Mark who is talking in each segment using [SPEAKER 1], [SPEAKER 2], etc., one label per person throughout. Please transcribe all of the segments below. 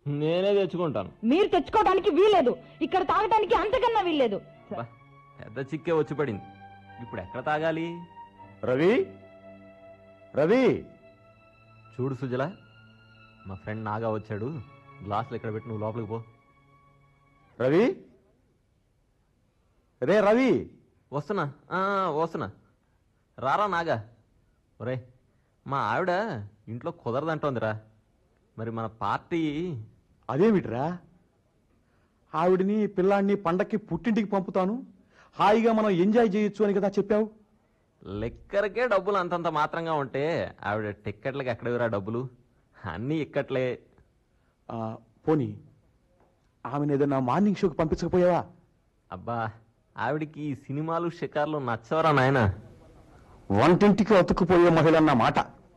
[SPEAKER 1] నేనే తెచ్చుకుంటాను
[SPEAKER 2] మీరు తెచ్చుకోవడానికి వీల్లేదు ఇక్కడ తాగడానికి అంతకన్నా వీల్లేదు
[SPEAKER 1] బా, పెద్ద చిక్కే వచ్చి పడింది ఇప్పుడు ఎక్కడ తాగాలి
[SPEAKER 3] రవి రవి
[SPEAKER 1] చూడు సుజల మా ఫ్రెండ్ నాగా వచ్చాడు గ్లాసులు ఇక్కడ పెట్టి నువ్వు లోపలికి పో
[SPEAKER 3] రవి రే రవి
[SPEAKER 1] వస్తున్నా ఆ, వస్తున్నా రారా నాగా ఒరే మా ఆవిడ ఇంట్లో కుదరదంటోందిరా మరి మన పార్టీ
[SPEAKER 3] అదేమిట్రా ఆవిడని పిల్లాడిని పండక్కి పుట్టింటికి పంపుతాను హాయిగా మనం ఎంజాయ్ చేయొచ్చు అని కదా చెప్పావు
[SPEAKER 1] లెక్కరకే డబ్బులు అంతంత మాత్రంగా ఉంటే ఆవిడ టిక్కెట్లకి ఎక్కడవిరా డబ్బులు అన్నీ ఇక్కట్లే
[SPEAKER 3] ఆ, పోనీ ఆమెను ఏదైనా మార్నింగ్ షోకి పంపించకపోయావా
[SPEAKER 1] అబ్బా ఆవిడికి ఈ సినిమాలు షికార్లు నచ్చవరా నాయనా
[SPEAKER 3] వంటింటికి అతుక్కుపోయే మహిళ అన్న మాట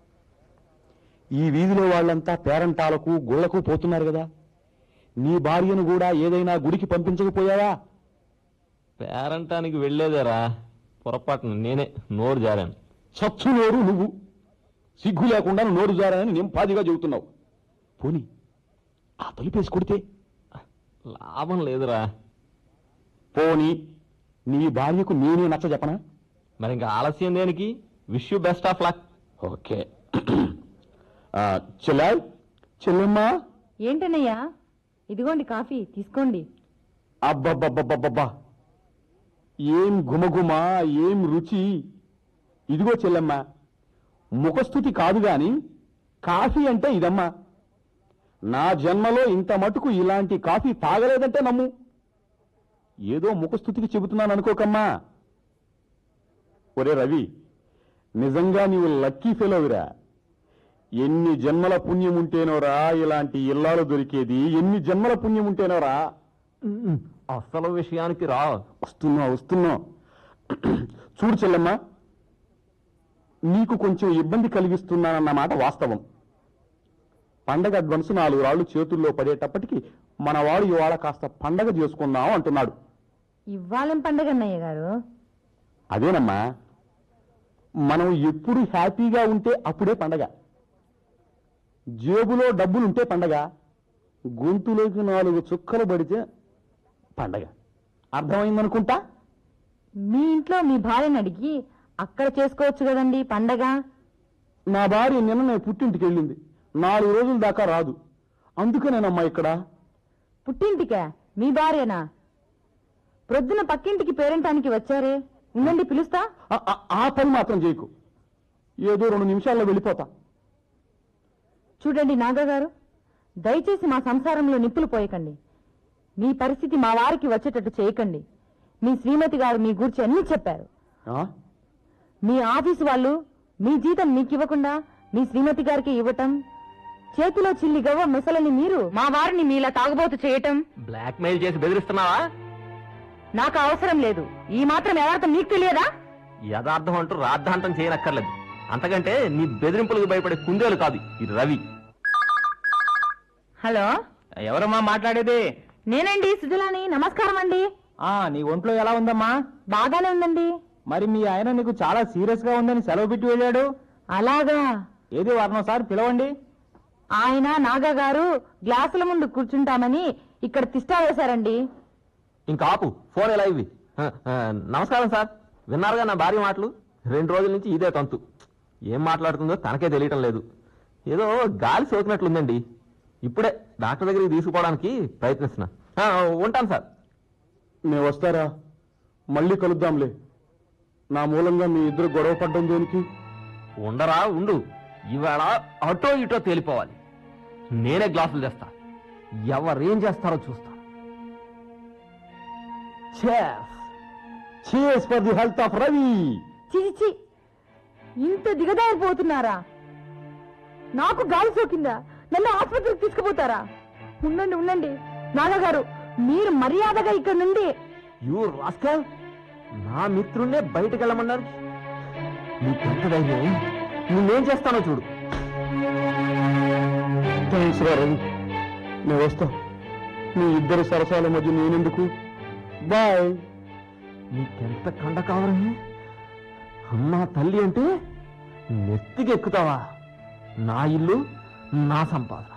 [SPEAKER 3] ఈ వీధిలో వాళ్ళంతా పేరంటాలకు గుళ్లకు పోతున్నారు కదా నీ భార్యను కూడా ఏదైనా గుడికి పంపించకపోయావా
[SPEAKER 1] పేరంటానికి వెళ్ళేదేరా పొరపాటున నేనే నోరు జారాను
[SPEAKER 3] చచ్చు నోరు నువ్వు సిగ్గు లేకుండా నోరు జారని నింపాదిగా చెబుతున్నావు పోని ఆ తలుపేసి కొడితే
[SPEAKER 1] లాభం లేదురా
[SPEAKER 3] పోని నీ భార్యకు నేనే నచ్చ చెప్పనా
[SPEAKER 1] మరి ఇంకా ఆలస్యం దేనికి wish you best of luck
[SPEAKER 3] okay చెల్లా చెల్లెమ్మా
[SPEAKER 2] ఏంటన్నయ్యా ఇదిగోండి కాఫీ తీసుకోండి
[SPEAKER 3] అబ్బబ్బబ్బబ్బబ్బా ఏం గుమగుమ ఏం రుచి ఇదిగో చెల్లెమ్మ ముఖస్థుతి కాదు గాని కాఫీ అంటే ఇదమ్మా నా జన్మలో ఇంత మటుకు ఇలాంటి కాఫీ తాగలేదంటే నమ్ము ఏదో ముఖస్థుతికి చెబుతున్నాను అనుకోకమ్మా ఒరే రవి నిజంగా నీవు లక్కీ ఫెలోవిరా ఎన్ని జన్మల పుణ్యం ఉంటేనోరా ఇలాంటి ఇల్లాలు దొరికేది ఎన్ని జన్మల పుణ్యం ఉంటేనోరా
[SPEAKER 1] అసలు విషయానికి రా
[SPEAKER 3] వస్తున్నా వస్తున్నా చూడు చెల్లెమ్మ నీకు కొంచెం ఇబ్బంది కలిగిస్తున్నానన్నమాట వాస్తవం పండగ అడ్వాన్స్ నాలుగు రాళ్ళు చేతుల్లో పడేటప్పటికి మనవాడు ఇవాళ కాస్త పండగ చేసుకుందాం అంటున్నాడు
[SPEAKER 2] ఇవ్వాలేం పండగ అన్నయ్య గారు
[SPEAKER 3] అదేనమ్మా మనం ఎప్పుడు హ్యాపీగా ఉంటే అప్పుడే పండగ జేబులో డబ్బులుంటే పండగ గొంతులోకి నాలుగు చుక్కలు పడితే పండగ అర్థమైందనుకుంటా
[SPEAKER 2] మీ ఇంట్లో మీ భార్యని అడిగి అక్కడ చేసుకోవచ్చు కదండి పండగ
[SPEAKER 3] నా భార్య నిన్ననే పుట్టింటికి వెళ్ళింది నాలుగు రోజుల దాకా రాదు అందుకనేనమ్మా ఇక్కడ
[SPEAKER 2] పుట్టింటికా మీ భార్యనా ప్రొద్దున పక్కింటికి పేరెంటానికి వచ్చారే ఉండండి పిలుస్తా
[SPEAKER 3] ఆ- ఆ- ఆ పని మాత్రం చేయకు ఏదో రెండు నిమిషాల్లో వెళ్ళిపోతా
[SPEAKER 2] చూడండి నాగా గారు దయచేసి మా సంసారంలో నిప్పులు పోయకండి మీ పరిస్థితి మా వారికి వచ్చేటట్టు చేయకండి మీ శ్రీమతి గారు మీ గురించి అన్నీ చెప్పారు
[SPEAKER 3] ఆ?
[SPEAKER 2] మీ ఆఫీసు వాళ్ళు మీ జీతం మీకు ఇవ్వకుండా మీ శ్రీమతి గారికి ఇవ్వటం చేతిలో చిల్లి గవ్వ మెసలని మీరు మా వారిని మీలా తాగుబోతు చేయటం
[SPEAKER 1] బ్లాక్ మెయిల్ చేసి బెదిరిస్తున్నావా
[SPEAKER 2] నాకు అవసరం లేదు ఈ మాత్రం ఎవరితో మీకు తెలియదా
[SPEAKER 1] యథార్థం అంటూ రాద్ధాంతం చేయనక్కర్లేదు అంతకంటే నీ బెదిరింపులకు భయపడే కుందేలు కాదు ఈ రవి
[SPEAKER 2] హలో
[SPEAKER 4] ఎవరమ్మా మాట్లాడేది
[SPEAKER 2] నేనండి సుజలాని నమస్కారం అండి
[SPEAKER 4] ఆ నీ ఒంట్లో ఎలా ఉందమ్మా
[SPEAKER 2] బాగానే ఉందండి
[SPEAKER 4] మరి మీ ఆయన నీకు చాలా సీరియస్ గా ఉందని సెలవు పెట్టి వెళ్ళాడు
[SPEAKER 2] అలాగా
[SPEAKER 4] ఏది వారం సార్ పిలవండి
[SPEAKER 2] ఆయన నాగా గారు గ్లాసుల ముందు కూర్చుంటామని ఇక్కడ తిష్టా వేశారండి
[SPEAKER 1] ఇంకా ఆపు ఫోన్ ఎలా ఇవి ఆ, ఆ, నమస్కారం సార్ విన్నారుగా నా భార్య మాటలు రెండు రోజుల నుంచి ఇదే తంతు ఏం మాట్లాడుతుందో తనకే తెలియటం లేదు ఏదో గాలి సోకినట్లుందండి ఇప్పుడే డాక్టర్ దగ్గరికి తీసుకుపోవడానికి ప్రయత్నిస్తున్నా ఆ, ఉంటాను సార్
[SPEAKER 3] నేను వస్తారా మళ్ళీ కలుద్దాంలే నా మూలంగా మీ ఇద్దరు గొడవ పడ్డం దేనికి
[SPEAKER 1] ఉండరా ఉండు ఇవాళ అటో ఇటో తేలిపోవాలి నేనే గ్లాసులు తెస్తా ఎవరేం చేస్తారో చూస్తా
[SPEAKER 3] చీస్ for the health of Ravi
[SPEAKER 2] చిచి ఇంత దిగదారిపోతున్నారా నాకు గాలి సోకిందా నన్ను ఆసుపత్రికి తీసుకుపోతారా ఉండండి ఉండండి నాన్నగారు మీరు మర్యాదగా ఇక్కడ నుండి
[SPEAKER 1] యూ రాస్కల్ నా మిత్రుణ్ణే బయటకు వెళ్ళమన్నారు నీకెంత ధైర్యం నువ్వేం చేస్తానో చూడు
[SPEAKER 3] థ్యాంక్స్ రా రవి నేను వస్తా మీ ఇద్దరు సరసాల మధ్య నేనెందుకు బాయ్
[SPEAKER 1] నీకెంత కండ కావాలని అమ్మా తల్లి అంటే నెత్తికి ఎక్కుతావా నా ఇల్లు నా సంపాదన